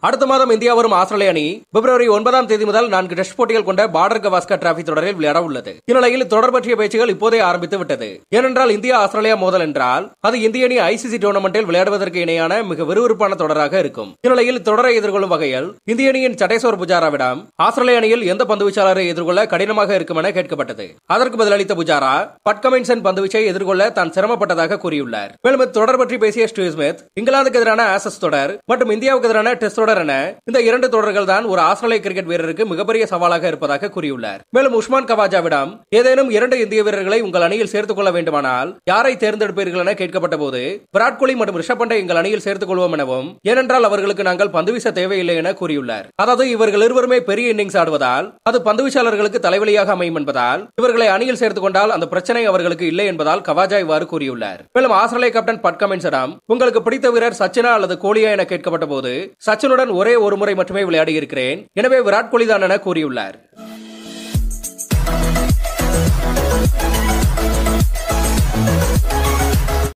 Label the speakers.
Speaker 1: அடுத்த மாதம் இந்தியா வரும் ஆஸ்திரேலிய அணி பிப்ரவரி ஒன்பதாம் தேதி முதல் நான்கு டெஸ்ட் போட்டிகள் கொண்ட பார்டர் கவாஸ்கர் டிராபி தொடரில் விளையாட உள்ளது இந்நிலையில் தொடர் பற்றிய பேச்சுகள் இப்போதே ஆரம்பித்து விட்டது ஏனென்றால் இந்தியா ஆஸ்திரேலியா மோதல் என்றால் அது இந்திய அணி ஐசிசி டோர்னமெண்டில் விளையாடுவதற்கு இணையான மிக விறுவிறுப்பான தொடராக இருக்கும் இந்நிலையில் தொடரை எதிர்கொள்ளும் வகையில் இந்திய அணியின் சட்டேஸ்வர் புஜாராவிடம் ஆஸ்திரேலிய அணியில் எந்த பந்து வீச்சாளரை எதிர்கொள்ள கடினமாக இருக்கும் என கேட்கப்பட்டது அதற்கு பதிலளித்த புஜாரா பட் கமின்சன் பந்து வீச்சை எதிர்கொள்ள தான் சிரமப்பட்டதாக கூறியுள்ளார் மேலும் தொடர் பற்றி பேசிய ஸ்டீவ் ஸ்மித் இங்கிலாந்துக்கு எதிரான ஆசஸ் தொடர் மற்றும் இந்தியாவுக்கு எதிரான டெஸ்ட் தொடர் என இந்த இரண்டு தொடர்கள் தான் ஒரு ஆஸ்திரேலிய கிரிக்கெட் வீரருக்கு மிகப்பெரிய சவாலாக இருப்பதாக கூறியுள்ளார் மேலும் உஸ்மான் கவாஜாவிடம் ஏதேனும் இரண்டு இந்திய வீரர்களை உங்கள் அணியில் சேர்த்துக் கொள்ள வேண்டுமானால் யாரை தேர்ந்தெடுப்பீர்கள் என கேட்கப்பட்ட போது விராட் கோலி மற்றும் ரிஷப் பண்டை எங்கள் அணியில் சேர்த்துக் கொள்வோம் எனவும் ஏனென்றால் அவர்களுக்கு நாங்கள் பந்து வீச தேவையில்லை என கூறியுள்ளார் அதாவது இவர்கள் இருவருமே பெரிய இன்னிங்ஸ் ஆடுவதால் அது பந்து வீச்சாளர்களுக்கு தலைவலியாக அமையும் என்பதால் இவர்களை அணியில் சேர்த்துக் கொண்டால் அந்த பிரச்சனை அவர்களுக்கு இல்லை என்பதால் கவாஜா இவ்வாறு கூறியுள்ளார் மேலும் ஆஸ்திரேலிய கேப்டன் பட் கமின்ஸிடம் உங்களுக்கு பிடித்த வீரர் சச்சினா அல்லது கோலியா என கேட்கப்பட்ட போது சச்சினுடன் ஒரே ஒரு முறை மட்டுமே விளையாடி இருக்கிறேன் எனவே விராட் கோலி தான் என கூறியுள்ளார்